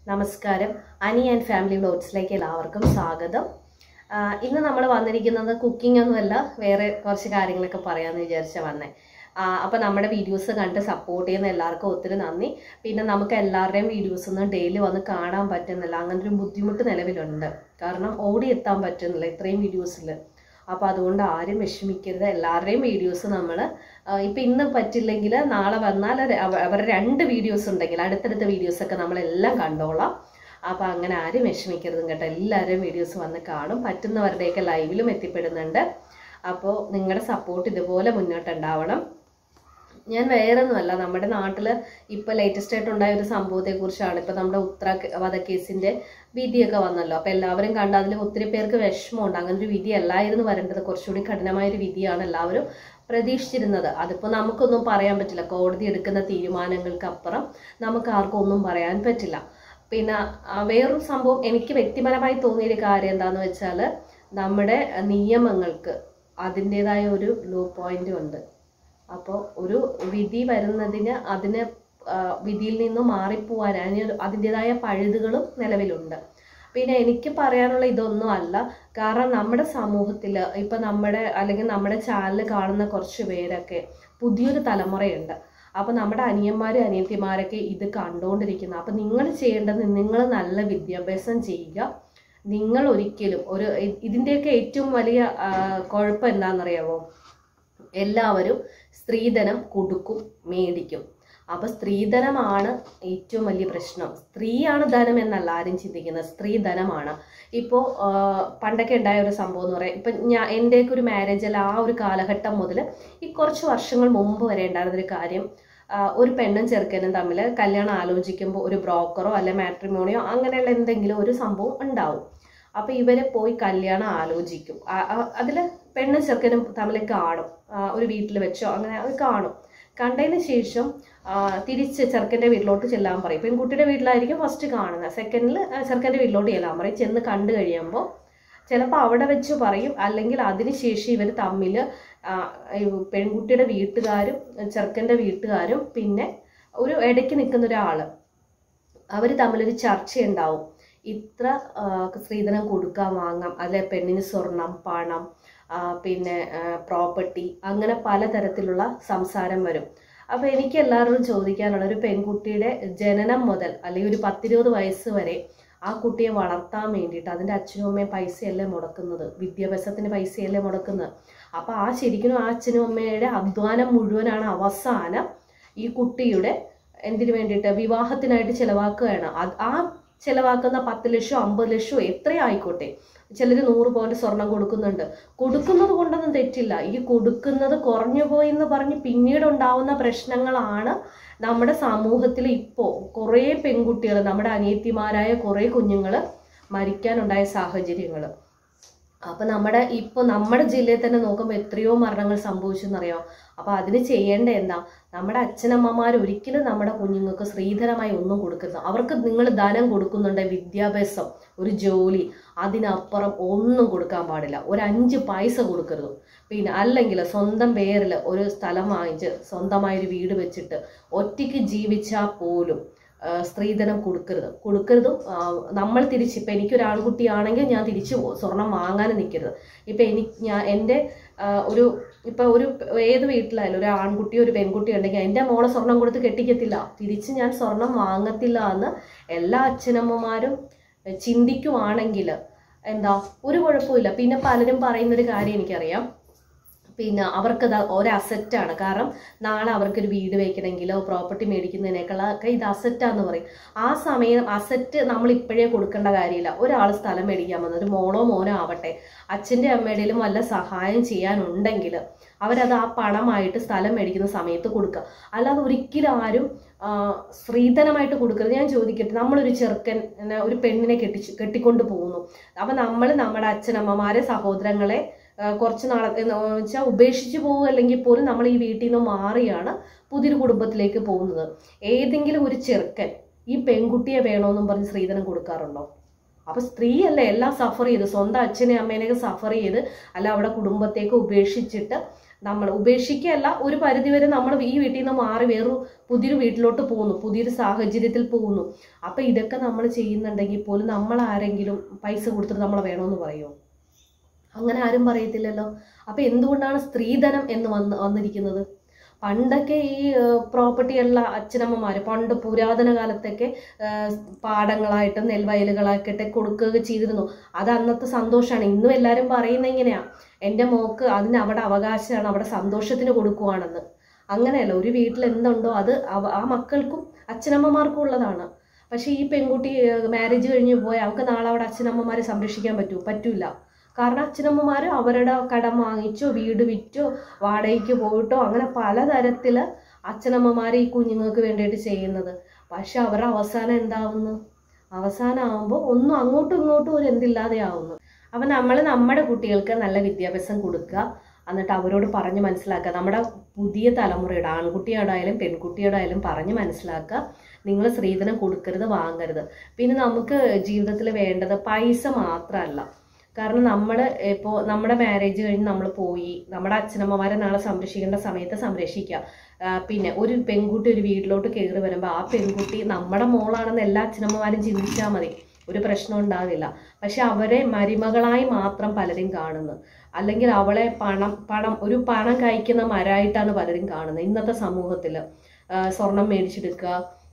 നമസ്കാരം അനി and family വ്ലോഗ്സിലേക്ക് എല്ലാവർക്കും സ്വാഗതം ആ, ഇന്ന് നമ്മൾ വന്നിരിക്കുന്നത് കുക്കിംഗ് ഒന്നുമല്ല വേറെ കുറച്ച് കാര്യങ്ങളൊക്കെ പറയാമെന്ന് വിചാരിച്ച വന്നേ ആ, അപ്പൊ നമ്മുടെ വീഡിയോസ് കണ്ട് സപ്പോർട്ട് ചെയ്യുന്ന എല്ലാവർക്കും ഒത്തിരി നന്ദി പിന്നെ നമുക്ക് എല്ലാവരുടെയും വീഡിയോസ് ഒന്നും ഡെയിലി വന്ന് കാണാൻ പറ്റുന്നില്ല അങ്ങനെ ഒരു ബുദ്ധിമുട്ട് നിലവിലുണ്ട് കാരണം ഓടി എത്താൻ പറ്റുന്നില്ല ഇത്രയും വീഡിയോസിൽ അപ്പോൾ അതുകൊണ്ട് ആരും വിഷമിക്കരുത് എല്ലാവരുടെയും വീഡിയോസ് നമ്മൾ ഇപ്പം ഇന്ന് പറ്റില്ലെങ്കിൽ നാളെ വന്നാൽ ര- അവ- അവരുടെ രണ്ട് വീഡിയോസ് ഉണ്ടെങ്കിൽ അടുത്തടുത്ത വീഡിയോസൊക്കെ നമ്മളെല്ലാം കണ്ടോളാം അപ്പോൾ അങ്ങനെ ആരും വിഷമിക്കരുതും കേട്ടോ എല്ലാവരുടെയും വീഡിയോസ് വന്ന് കാണും പറ്റുന്നവരുടെയൊക്കെ ലൈവിലും എത്തിപ്പെടുന്നുണ്ട് അപ്പോൾ നിങ്ങളുടെ സപ്പോർട്ട് ഇതുപോലെ മുന്നോട്ടുണ്ടാവണം ഞാൻ വേറെ ഒന്നുമല്ല നമ്മുടെ നാട്ടിൽ ഇപ്പോൾ ലേറ്റസ്റ്റ് ആയിട്ടുണ്ടായ ഒരു സംഭവത്തെ കുറിച്ചാണ് ഇപ്പൊ നമ്മുടെ ഉത്തര വധക്കേസിന്റെ വിധിയൊക്കെ വന്നല്ലോ അപ്പൊ എല്ലാവരും കണ്ട് അതിൽ ഒത്തിരി പേർക്ക് വിഷമമുണ്ട് അങ്ങനെ ഒരു വിധി അല്ലായിരുന്നു വരേണ്ടത് കുറച്ചുകൂടി കഠിനമായ ഒരു വിധിയാണ് എല്ലാവരും പ്രതീക്ഷിച്ചിരുന്നത് അതിപ്പോ നമുക്കൊന്നും പറയാൻ പറ്റില്ല കോടതി എടുക്കുന്ന തീരുമാനങ്ങൾക്ക് അപ്പുറം നമുക്ക് ആർക്കും ഒന്നും പറയാൻ പറ്റില്ല പിന്നെ ആ, വേറൊരു സംഭവം എനിക്ക് വ്യക്തിപരമായി തോന്നിയ ഒരു കാര്യം എന്താന്ന് വെച്ചാൽ നമ്മുടെ നിയമങ്ങൾക്ക് അതിൻ്റെതായ ഒരു ലോ പോയിന്റ് ഉണ്ട് അപ്പോൾ ഒരു വിധി വരുന്നതിന് അതിന് ആ, വിധിയിൽ നിന്നും മാറിപ്പോവാൻ അതിന് അതിൻ്റെതായ പഴുതുകളും നിലവിലുണ്ട് പിന്നെ എനിക്ക് പറയാനുള്ള ഇതൊന്നും അല്ല കാരണം നമ്മുടെ സമൂഹത്തിൽ ഇപ്പം നമ്മുടെ അല്ലെങ്കിൽ നമ്മുടെ ചാനൽ കാണുന്ന കുറച്ച് പേരൊക്കെ പുതിയൊരു തലമുറയുണ്ട് അപ്പം നമ്മുടെ അനിയന്മാരും അനിയത്തിമാരൊക്കെ ഇത് കണ്ടുകൊണ്ടിരിക്കുന്നു അപ്പം നിങ്ങൾ ചെയ്യേണ്ടത് നിങ്ങൾ നല്ല വിദ്യാഭ്യാസം ചെയ്യുക നിങ്ങൾ ഒരിക്കലും ഒരു ഇ- ഇതിൻ്റെയൊക്കെ ഏറ്റവും വലിയ ആ, കുഴപ്പം എന്താണെന്നറിയാമോ എല്ലാവരും സ്ത്രീധനം കൊടുക്കും മേടിക്കും അപ്പൊ സ്ത്രീധനമാണ് ഏറ്റവും വലിയ പ്രശ്നം സ്ത്രീയാണ് ധനം എന്നല്ല ആരും ചിന്തിക്കുന്നത് സ്ത്രീധനമാണ് ഇപ്പോൾ പണ്ടൊക്കെ ഉണ്ടായ ഒരു സംഭവം എന്ന് പറയാം ഇപ്പം ഞാൻ എൻ്റെയൊക്കെ ഒരു മാരേജിൽ ആ ഒരു കാലഘട്ടം മുതൽ ഈ കുറച്ച് വർഷങ്ങൾ മുമ്പ് വരെ ഉണ്ടായിരുന്നൊരു കാര്യം ആ, ഒരു പെണ്ണും ചെറുക്കനും തമ്മിൽ കല്യാണം ആലോചിക്കുമ്പോൾ ഒരു ബ്രോക്കറോ അല്ലെ മാട്രിമോണിയോ അങ്ങനെയുള്ള എന്തെങ്കിലും ഒരു സംഭവം ഉണ്ടാവും അപ്പൊ ഇവരെ പോയി കല്യാണം ആലോചിക്കും ആ- ആ- അതില് പെണ്ണും ചെറുക്കനും തമ്മിൽ കാണും ആ, ഒരു വീട്ടിൽ വെച്ചോ അങ്ങനെ അത് കാണും കണ്ടതിന് ശേഷം ആ, തിരിച്ച് ചെറുക്കൻ്റെ വീട്ടിലോട്ട് ചെല്ലാൻ പറയും പെൺകുട്ടിയുടെ വീട്ടിലായിരിക്കും ഫസ്റ്റ് കാണുന്നത് സെക്കൻഡിൽ ചെറുക്കൻ്റെ വീട്ടിലോട്ട് ചെല്ലാൻ പറയും ചെന്ന് കണ്ടു കഴിയുമ്പോൾ ചിലപ്പോൾ അവിടെ വെച്ച് പറയും അല്ലെങ്കിൽ അതിനുശേഷം ഇവർ തമ്മിൽ പെൺകുട്ടിയുടെ വീട്ടുകാരും ചെറുക്കൻ്റെ വീട്ടുകാരും പിന്നെ ഒരു ഇടയ്ക്ക് നിൽക്കുന്ന ഒരാൾ അവർ തമ്മിലൊരു ചർച്ചയുണ്ടാവും ഇത്ര ആ, സ്ത്രീധനം കൊടുക്കാം വാങ്ങാം അല്ലെ പെണ്ണിന് സ്വർണം പണം ആ, പിന്നെ പ്രോപ്പർട്ടി അങ്ങനെ പലതരത്തിലുള്ള സംസാരം വരും അപ്പൊ എനിക്ക് എല്ലാവരോടും ചോദിക്കാനുള്ള ഒരു പെൺകുട്ടിയുടെ ജനനം മുതൽ അല്ലെങ്കിൽ ഒരു പത്തിരുപത് വയസ്സ് വരെ ആ കുട്ടിയെ വളർത്താൻ വേണ്ടിയിട്ട് അതിന്റെ അച്ഛനും അമ്മയും പൈസയല്ലേ മുടക്കുന്നത് വിദ്യാഭ്യാസത്തിന് പൈസയല്ലേ മുടക്കുന്നത് അപ്പൊ ആ ശരിക്കും ആ അച്ഛനും അമ്മയുടെ അധ്വാനം മുഴുവനാണ് അവസാനം ഈ കുട്ടിയുടെ എന്തിനു വേണ്ടിയിട്ട് വിവാഹത്തിനായിട്ട് ചെലവാക്കുകയാണ് അത് ആ ചെലവാക്കുന്ന പത്ത് ലക്ഷമോ അമ്പത് ലക്ഷമോ എത്രയും ആയിക്കോട്ടെ ചിലർ നൂറ് പോയിന്റ് സ്വർണം കൊടുക്കുന്നുണ്ട് കൊടുക്കുന്നത് കൊണ്ടൊന്നും തെറ്റില്ല ഈ കൊടുക്കുന്നത് കുറഞ്ഞു പോയി എന്ന് പറഞ്ഞ് പിന്നീട് ഉണ്ടാവുന്ന പ്രശ്നങ്ങളാണ് നമ്മുടെ സമൂഹത്തിൽ ഇപ്പോൾ കുറേ പെൺകുട്ടികൾ നമ്മുടെ അനിയത്തിമാരായ കുറേ കുഞ്ഞുങ്ങൾ മരിക്കാനുണ്ടായ സാഹചര്യങ്ങൾ അപ്പൊ നമ്മുടെ ഇപ്പൊ നമ്മുടെ ജില്ലയിൽ തന്നെ നോക്കുമ്പോൾ എത്രയോ മരണങ്ങൾ സംഭവിച്ചെന്നറിയാം അപ്പൊ അതിന് ചെയ്യേണ്ട എന്താ നമ്മുടെ അച്ഛനമ്മമാർ ഒരിക്കലും നമ്മുടെ കുഞ്ഞുങ്ങൾക്ക് സ്ത്രീധനമായി ഒന്നും കൊടുക്കരുത് അവർക്ക് നിങ്ങൾ ധനം കൊടുക്കുന്നുണ്ട് വിദ്യാഭ്യാസം ഒരു ജോലി അതിനപ്പുറം ഒന്നും കൊടുക്കാൻ പാടില്ല ഒരു അഞ്ച് പൈസ കൊടുക്കരുത് പിന്നെ അല്ലെങ്കിൽ സ്വന്തം പേരിൽ ഒരു സ്ഥലം വാങ്ങിച്ച് സ്വന്തമായി ഒരു വീട് വെച്ചിട്ട് ഒറ്റയ്ക്ക് ജീവിച്ചാൽ പോലും ആ, സ്ത്രീധനം കൊടുക്കരുത് കൊടുക്കരുതും ആ, നമ്മൾ തിരിച്ച് ഇപ്പം എനിക്കൊരു ആൺകുട്ടിയാണെങ്കിൽ ഞാൻ തിരിച്ച് സ്വർണം വാങ്ങാനും നിൽക്കരുത് ഇപ്പം എനിക്ക് ഞാൻ എൻ്റെ ആ, ഒരു ഇപ്പം ഒരു ഏത് വീട്ടിലായാലും ഒരു ആൺകുട്ടിയോ ഒരു പെൺകുട്ടിയോ ഉണ്ടെങ്കിൽ എൻ്റെ മോളെ സ്വർണം കൊടുത്ത് കെട്ടിക്കത്തില്ല തിരിച്ച് ഞാൻ സ്വർണം വാങ്ങത്തില്ല എന്ന് എല്ലാ അച്ഛനമ്മമാരും ചിന്തിക്കുവാണെങ്കിൽ എന്താ ഒരു കുഴപ്പമില്ല പിന്നെ പലരും പറയുന്നൊരു കാര്യം എനിക്കറിയാം പിന്നെ അവർക്കത് ഒരു അസറ്റാണ് കാരണം നാളെ അവർക്കൊരു വീട് വെക്കണമെങ്കിലോ പ്രോപ്പർട്ടി മേടിക്കുന്നതിനേക്കാളൊക്കെ ഇത് അസറ്റാന്ന് പറയും ആ സമയം അസറ്റ് നമ്മൾ ഇപ്പോഴേ കൊടുക്കേണ്ട കാര്യമില്ല ഒരാൾ സ്ഥലം മേടിക്കാൻ വന്നത് ഒരു മോളോ മോനോ ആവട്ടെ അച്ഛൻ്റെ അമ്മയുടെയിലും വല്ല സഹായം ചെയ്യാനുണ്ടെങ്കിൽ അവരത് ആ പണമായിട്ട് സ്ഥലം മേടിക്കുന്ന സമയത്ത് കൊടുക്കുക അല്ലാതെ ഒരിക്കലും ആരും ആ, സ്ത്രീധനമായിട്ട് കൊടുക്കരുത് ഞാൻ ചോദിക്കട്ടെ നമ്മളൊരു ചെറുക്കൻ എന്നെ ഒരു പെണ്ണിനെ കെട്ടിച്ച് കെട്ടിക്കൊണ്ട് പോകുന്നു അപ്പം നമ്മൾ നമ്മുടെ അച്ഛനമ്മമാരെ സഹോദരങ്ങളെ ആ, കുറച്ച് നാളെ എന്ന് വെച്ചാൽ ഉപേക്ഷിച്ച് പോകുക അല്ലെങ്കിൽ പോലും നമ്മൾ ഈ വീട്ടിൽ നിന്ന് മാറിയാണ് പുതിയൊരു കുടുംബത്തിലേക്ക് പോകുന്നത് ഏതെങ്കിലും ഒരു ചെറുക്കൻ ഈ പെൺകുട്ടിയെ വേണമെന്നും പറഞ്ഞ് സ്ത്രീധനം കൊടുക്കാറുണ്ടോ അപ്പൊ സ്ത്രീയല്ലേ എല്ലാം സഫർ ചെയ്ത് സ്വന്തം അച്ഛനെ അമ്മേനെയൊക്കെ സഫർ ചെയ്ത് അല്ല അവിടെ കുടുംബത്തേക്ക് ഉപേക്ഷിച്ചിട്ട് നമ്മൾ ഉപേക്ഷിക്കുകയല്ല ഒരു പരിധിവരെ നമ്മൾ ഈ വീട്ടിൽ നിന്ന് മാറി വേറൊരു പുതിയൊരു വീട്ടിലോട്ട് പോകുന്നു പുതിയൊരു സാഹചര്യത്തിൽ പോകുന്നു അപ്പം ഇതൊക്കെ നമ്മൾ ചെയ്യുന്നുണ്ടെങ്കിൽ പോലും നമ്മൾ ആരെങ്കിലും പൈസ കൊടുത്തിട്ട് നമ്മളെ വേണമെന്ന് പറയുമോ അങ്ങനെ ആരും പറയത്തില്ലല്ലോ അപ്പം എന്തുകൊണ്ടാണ് സ്ത്രീധനം എന്ന് വന്ന് വന്നിരിക്കുന്നത് പണ്ടൊക്കെ ഈ പ്രോപ്പർട്ടിയുള്ള അച്ഛനമ്മമാർ പണ്ട് പുരാതന കാലത്തൊക്കെ ആ, പാടങ്ങളായിട്ടും നെൽവയലുകളായിട്ടെ കൊടുക്കുകയൊക്കെ ചെയ്തിരുന്നു അത് അന്നത്തെ സന്തോഷമാണ് ഇന്നും എല്ലാവരും പറയുന്നത് ഇങ്ങനെയാ എൻ്റെ മോക്ക് അതിന് അവിടെ അവകാശമാണ് അവിടെ സന്തോഷത്തിന് കൊടുക്കുവാണെന്ന് അങ്ങനെയല്ല ഒരു വീട്ടിൽ എന്തുണ്ടോ അത് അവ- ആ മക്കൾക്കും അച്ഛനമ്മമാർക്കും ഉള്ളതാണ് പക്ഷേ ഈ പെൺകുട്ടി മാരേജ് കഴിഞ്ഞ് പോയാൽ അവൾക്ക് നാളെ അവിടെ അച്ഛനമ്മമാരെ സംരക്ഷിക്കാൻ പറ്റൂ പറ്റൂല കാരണം അച്ഛനമ്മമാർ അവരുടെ കടം വാങ്ങിച്ചോ വീട് വിറ്റോ വാടകയ്ക്ക് പോയിട്ടോ അങ്ങനെ പലതരത്തിൽ അച്ഛനമ്മമാർ ഈ കുഞ്ഞുങ്ങൾക്ക് വേണ്ടിയിട്ട് ചെയ്യുന്നത് പക്ഷെ അവരുടെ അവസാനം എന്താവുന്നു അവസാനം ആവുമ്പോൾ ഒന്നും അങ്ങോട്ടും ഇങ്ങോട്ടും ഒരു എന്തില്ലാതെ ആവുന്നു അപ്പം നമ്മൾ നമ്മുടെ കുട്ടികൾക്ക് നല്ല വിദ്യാഭ്യാസം കൊടുക്കുക എന്നിട്ട് അവരോട് പറഞ്ഞ് മനസ്സിലാക്കുക നമ്മുടെ പുതിയ തലമുറയുടെ ആൺകുട്ടിയോടായാലും പെൺകുട്ടിയോടായാലും പറഞ്ഞ് മനസ്സിലാക്കുക നിങ്ങൾ സ്ത്രീധനം കൊടുക്കരുത് വാങ്ങരുത് പിന്നെ നമുക്ക് ജീവിതത്തിൽ വേണ്ടത് പൈസ മാത്രമല്ല കാരണം നമ്മൾ ഇപ്പോൾ നമ്മുടെ മാരേജ് കഴിഞ്ഞ് നമ്മൾ പോയി നമ്മുടെ അച്ഛനമ്മമാരെ നാളെ സംരക്ഷിക്കേണ്ട സമയത്ത് സംരക്ഷിക്കുക ആ, പിന്നെ ഒരു പെൺകുട്ടി ഒരു വീട്ടിലോട്ട് കയറി വരുമ്പോൾ ആ പെൺകുട്ടി നമ്മുടെ മോളാണെന്ന് എല്ലാ അച്ഛനമ്മമാരും ചിന്തിച്ചാൽ മതി ഒരു പ്രശ്നം ഉണ്ടാവില്ല പക്ഷെ അവരെ മരുമകളായി മാത്രം പലരും കാണുന്നു അല്ലെങ്കിൽ അവളെ പണം പണം ഒരു പണം കഴിക്കുന്ന മരായിട്ടാണ് പലരും കാണുന്നത് ഇന്നത്തെ സമൂഹത്തിൽ സ്വർണം മേടിച്ചെടുക്കുക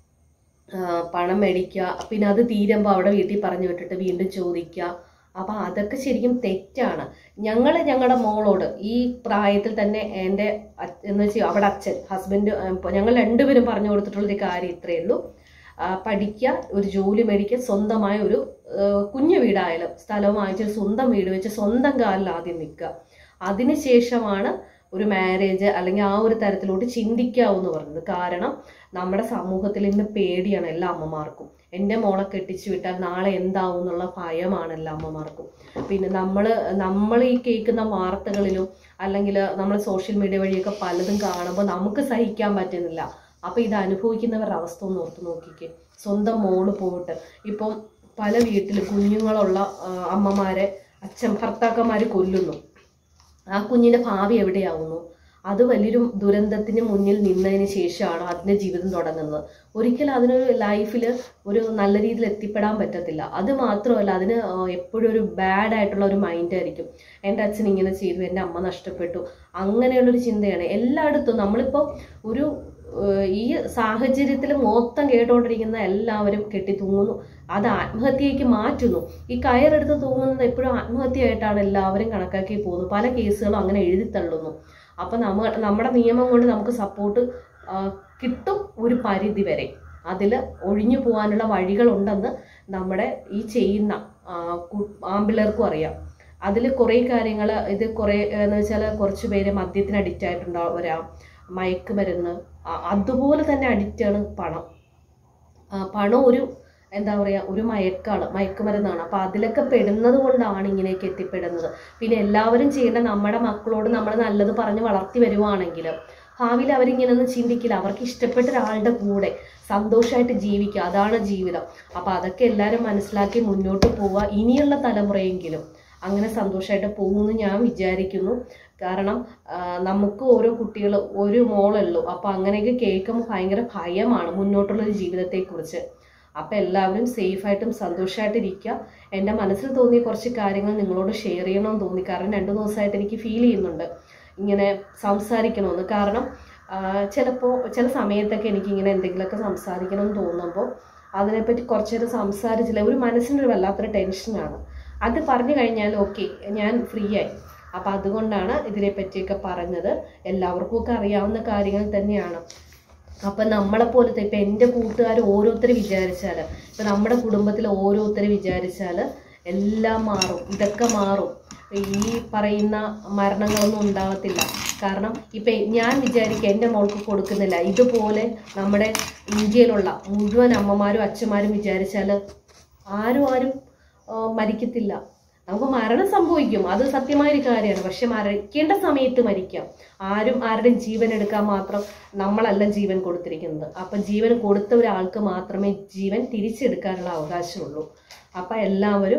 ആ, പണം മേടിക്കുക പിന്നെ അത് തീരുമ്പോൾ അവിടെ വീട്ടിൽ പറഞ്ഞു വിട്ടിട്ട് വീണ്ടും ചോദിക്കുക അപ്പം അതൊക്കെ ശരിക്കും തെറ്റാണ് ഞങ്ങൾ ഞങ്ങളുടെ മോളോട് ഈ പ്രായത്തിൽ തന്നെ എൻ്റെ അ- എന്ന് വെച്ചാൽ അവിടെ അച്ഛൻ ഹസ്ബൻഡ് ഞങ്ങൾ രണ്ടുപേരും പറഞ്ഞു കൊടുത്തിട്ടുള്ളൊരു കാര്യം ഇത്രയേ ഉള്ളൂ ആ, പഠിക്കുക ഒരു ജോലി മേടിക്കുക സ്വന്തമായ ഒരു ആ, കുഞ്ഞു വീടായാലും സ്ഥലവും വാങ്ങിച്ച് സ്വന്തം വീട് വെച്ച് സ്വന്തം കാലിൽ ആദ്യം നിൽക്കുക അതിനുശേഷമാണ് ഒരു മാരേജ് അല്ലെങ്കിൽ ആ ഒരു തരത്തിലോട്ട് ചിന്തിക്കാവൂന്ന് പറഞ്ഞത് കാരണം നമ്മുടെ സമൂഹത്തിൽ ഇന്ന് പേടിയാണ് എല്ലാ അമ്മമാർക്കും എൻ്റെ മോളെ കെട്ടിച്ചു വിട്ടാൽ നാളെ എന്താവും എന്നുള്ള ഭയമാണ് എല്ലാ അമ്മമാർക്കും പിന്നെ നമ്മൾ നമ്മൾ ഈ കേൾക്കുന്ന വാർത്തകളിലും അല്ലെങ്കിൽ നമ്മൾ സോഷ്യൽ മീഡിയ വഴിയൊക്കെ പലതും കാണുമ്പോൾ നമുക്ക് സഹിക്കാൻ പറ്റുന്നില്ല അപ്പോൾ ഇത് അനുഭവിക്കുന്നവരുടെ അവസ്ഥ ഒന്ന് ഓർത്ത് നോക്കിക്കേ സ്വന്തം മോള് പോയിട്ട് ഇപ്പം പല വീട്ടിൽ കുഞ്ഞുങ്ങളുള്ള ആ, അമ്മമാരെ അച്ഛൻ ഭർത്താക്കന്മാർ കൊല്ലുന്നു ആ കുഞ്ഞിൻ്റെ ഭാവി എവിടെയാവുന്നു അത് വലിയൊരു ദുരന്തത്തിന് മുന്നിൽ നിന്നതിന് ശേഷമാണ് അതിൻ്റെ ജീവിതം തുടങ്ങുന്നത് ഒരിക്കലും അതിനൊരു ലൈഫിൽ ഒരു നല്ല രീതിയിൽ എത്തിപ്പെടാൻ പറ്റത്തില്ല അത് മാത്രമല്ല അതിന് ആ, എപ്പോഴും ഒരു ബാഡ് ആയിട്ടുള്ള ഒരു മൈൻഡ് ആയിരിക്കും എൻ്റെ അച്ഛൻ ഇങ്ങനെ ചെയ്തു എൻ്റെ അമ്മ നഷ്ടപ്പെട്ടു അങ്ങനെയുള്ളൊരു ചിന്തയാണ് എല്ലായിടത്തും നമ്മളിപ്പോൾ ഒരു ഏഹ്, ഈ സാഹചര്യത്തിൽ മൊത്തം കേട്ടുകൊണ്ടിരിക്കുന്ന എല്ലാവരും കെട്ടി തൂങ്ങുന്നു അത് ആത്മഹത്യയ്ക്ക് മാറ്റുന്നു ഈ കയറെടുത്ത് തൂങ്ങുന്നത് എപ്പോഴും ആത്മഹത്യയായിട്ടാണ് എല്ലാവരും കണക്കാക്കി പോകുന്നത് പല കേസുകളും അങ്ങനെ എഴുതി തള്ളുന്നു അപ്പം നമ്മ നമ്മുടെ നിയമം കൊണ്ട് നമുക്ക് സപ്പോർട്ട് കിട്ടും ഒരു പരിധി വരെ അതിൽ ഒഴിഞ്ഞു പോകാനുള്ള വഴികളുണ്ടെന്ന് നമ്മുടെ ഈ ചെയ്യുന്ന ആ, കു- ആമ്പിള്ളേർക്കും അറിയാം അതിൽ കുറേ കാര്യങ്ങൾ ഇത് കുറേ എന്ന് വെച്ചാൽ കുറച്ച് പേര് മദ്യത്തിന് അഡിക്റ്റ് ആയിട്ടുണ്ടാവും വരാം മയക്കുമരുന്ന് ആ- അതുപോലെ തന്നെ അഡിക്റ്റാണ് പണം ആ, പണം ഒരു എന്താ പറയുക ഒരു മയക്കാണ് മയക്കുമരുന്നാണ് അപ്പോൾ അതിലൊക്കെ പെടുന്നത് കൊണ്ടാണ് ഇങ്ങനെയൊക്കെ എത്തിപ്പെടുന്നത് പിന്നെ എല്ലാവരും ചെയ്യേണ്ട നമ്മുടെ മക്കളോട് നമ്മൾ നല്ലത് പറഞ്ഞ് വളർത്തി വരുവാണെങ്കിൽ ഭാവിയിൽ അവരിങ്ങനെയൊന്നും ചിന്തിക്കില്ല അവർക്ക് ഇഷ്ടപ്പെട്ട ഒരാളുടെ കൂടെ സന്തോഷമായിട്ട് ജീവിക്കുക അതാണ് ജീവിതം അപ്പോൾ അതൊക്കെ എല്ലാവരും മനസ്സിലാക്കി മുന്നോട്ട് പോവുക ഇനിയുള്ള തലമുറയെങ്കിലും അങ്ങനെ സന്തോഷമായിട്ട് പോകുമെന്ന് ഞാൻ വിചാരിക്കുന്നു കാരണം ആ, നമുക്ക് ഓരോ കുട്ടികൾ ഒരു മോളുള്ളൂ അപ്പോൾ അങ്ങനെയൊക്കെ കേൾക്കുമ്പോൾ ഭയങ്കര ഭയമാണ് മുന്നോട്ടുള്ള ഒരു ജീവിതത്തെക്കുറിച്ച് അപ്പോൾ എല്ലാവരും സേഫായിട്ടും സന്തോഷമായിട്ട് ഇരിക്കുക എൻ്റെ മനസ്സിൽ തോന്നിയ കുറച്ച് കാര്യങ്ങൾ നിങ്ങളോട് ഷെയർ ചെയ്യണമെന്ന് തോന്നി കാരണം രണ്ട് ദിവസമായിട്ട് എനിക്ക് ഫീൽ ചെയ്യുന്നുണ്ട് ഇങ്ങനെ സംസാരിക്കണമെന്ന് കാരണം ചിലപ്പോൾ ചില സമയത്തൊക്കെ എനിക്കിങ്ങനെ എന്തെങ്കിലുമൊക്കെ സംസാരിക്കണമെന്ന് തോന്നുമ്പോൾ അതിനെപ്പറ്റി കുറച്ച് നേരം സംസാരിച്ചില്ല ഒരു മനസ്സിനൊരു വല്ലാത്തൊരു ടെൻഷനാണ് അത് പറഞ്ഞു കഴിഞ്ഞാൽ ഓക്കെ ഞാൻ ഫ്രീ ആയി അപ്പം അതുകൊണ്ടാണ് ഇതിനെ പറ്റിയൊക്കെ പറഞ്ഞത് എല്ലാവർക്കും ഒക്കെ അറിയാവുന്ന കാര്യങ്ങൾ തന്നെയാണ് അപ്പം നമ്മളെ പോലത്തെ ഇപ്പം എൻ്റെ കൂട്ടുകാർ ഓരോരുത്തർ വിചാരിച്ചാൽ ഇപ്പം നമ്മുടെ കുടുംബത്തിൽ ഓരോരുത്തർ വിചാരിച്ചാൽ എല്ലാം മാറും ഇതൊക്കെ മാറും ഈ പറയുന്ന മരണങ്ങളൊന്നും ഉണ്ടാവത്തില്ല കാരണം ഇപ്പം ഞാൻ വിചാരിക്കുക എൻ്റെ മോൾക്ക് കൊടുക്കുന്നില്ല ഇതുപോലെ നമ്മുടെ ഇന്ത്യയിലുള്ള മുഴുവൻ അമ്മമാരും അച്ഛന്മാരും വിചാരിച്ചാൽ ആരും ആരും ആ, മരിക്കത്തില്ല നമുക്ക് മരണം സംഭവിക്കും അത് സത്യമായൊരു കാര്യമാണ് പക്ഷെ മരിക്കേണ്ട സമയത്ത് മരിക്കാം ആരും ആരുടെയും ജീവൻ എടുക്കാൻ മാത്രം നമ്മളല്ല ജീവൻ കൊടുത്തിരിക്കുന്നത് അപ്പം ജീവൻ കൊടുത്ത ഒരാൾക്ക് മാത്രമേ ജീവൻ തിരിച്ചെടുക്കാനുള്ള അവകാശമുള്ളൂ അപ്പം എല്ലാവരും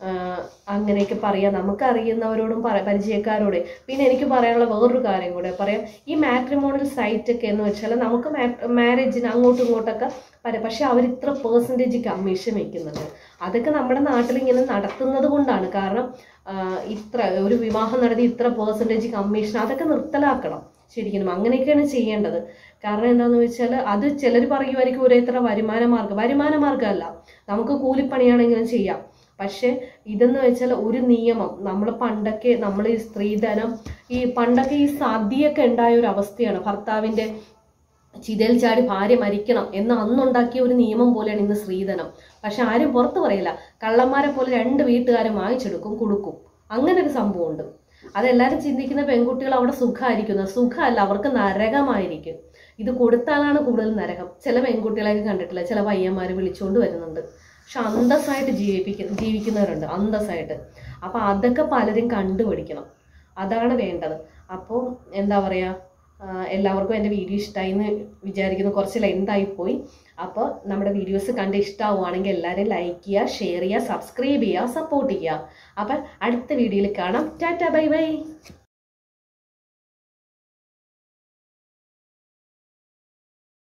ആഹ് അങ്ങനെയൊക്കെ പറയാം നമുക്കറിയുന്നവരോടും പറ പരിചയക്കാരോട് പിന്നെ എനിക്ക് പറയാനുള്ള വേറൊരു കാര്യം കൂടെ പറയാം ഈ മാട്രിമോണൽ സൈറ്റ് ഒക്കെ എന്ന് വെച്ചാൽ നമുക്ക് മാരേജിന് അങ്ങോട്ടും ഇങ്ങോട്ടൊക്കെ പറയാം പക്ഷെ അവർ ഇത്ര പേഴ്സൻറ്റേജ് കമ്മീഷൻ വെക്കുന്നുണ്ട് അതൊക്കെ നമ്മുടെ നാട്ടിൽ ഇങ്ങനെ നടത്തുന്നത് കൊണ്ടാണ് കാരണം ആഹ് ഇത്ര ഒരു വിവാഹം നടത്തി ഇത്ര പേഴ്സൻറ്റേജ് കമ്മീഷൻ അതൊക്കെ നിർത്തലാക്കണം ശരിക്കും അങ്ങനെയൊക്കെയാണ് ചെയ്യേണ്ടത് കാരണം എന്താണെന്ന് വെച്ചാൽ അത് ചിലർ പറയുമായിരിക്കും ഒരേ ഇത്ര വരുമാന മാർഗ്ഗം വരുമാന മാർഗ്ഗമല്ല നമുക്ക് കൂലിപ്പണിയാണെങ്കിലും ചെയ്യാം പക്ഷെ ഇതെന്ന് വെച്ചാൽ ഒരു നിയമം നമ്മൾ പണ്ടൊക്കെ നമ്മൾ ഈ സ്ത്രീധനം ഈ പണ്ടൊക്കെ ഈ സതിയൊക്കെ ഉണ്ടായ ഒരു അവസ്ഥയാണ് ഭർത്താവിന്റെ ചിതയിൽ ചാടി ഭാര്യ മരിക്കണം എന്ന് അന്നുണ്ടാക്കിയ ഒരു നിയമം പോലെയാണ് ഇന്ന് സ്ത്രീധനം പക്ഷെ ആരും പുറത്തു പറയില്ല കള്ളന്മാരെ പോലെ രണ്ട് വീട്ടുകാരും വാങ്ങിച്ചെടുക്കും കൊടുക്കും അങ്ങനെ ഒരു സംഭവമുണ്ട് അതെല്ലാവരും ചിന്തിക്കുന്ന പെൺകുട്ടികൾ അവിടെ സുഖമായിരിക്കുന്നത് സുഖമല്ല അവർക്ക് നരകമായിരിക്കും ഇത് കൊടുത്താലാണ് കൂടുതൽ നരകം ചില പെൺകുട്ടികളെയൊക്കെ കണ്ടിട്ടില്ല ചില പയ്യന്മാർ വിളിച്ചുകൊണ്ട് വരുന്നുണ്ട് പക്ഷെ അന്തസ്സായിട്ട് ജീവിപ്പിക്കുന്ന ജീവിക്കുന്നവരുണ്ട് അന്തസ്സായിട്ട് അപ്പൊ അതൊക്കെ പലരും കണ്ടുപിടിക്കണം അതാണ് വേണ്ടത് അപ്പോൾ എന്താ പറയാ ആഹ് എല്ലാവർക്കും എൻ്റെ വീഡിയോ ഇഷ്ടമായി എന്ന് വിചാരിക്കുന്നു കുറച്ച് ലെങ്തായി പോയി അപ്പോൾ നമ്മുടെ വീഡിയോസ് കണ്ട് ഇഷ്ടമാവുകയാണെങ്കിൽ എല്ലാവരും ലൈക്ക് ചെയ്യുക ഷെയർ ചെയ്യുക സബ്സ്ക്രൈബ് ചെയ്യുക സപ്പോർട്ട് ചെയ്യുക അപ്പം അടുത്ത വീഡിയോയിൽ കാണാം ടാറ്റ ബൈ ബൈ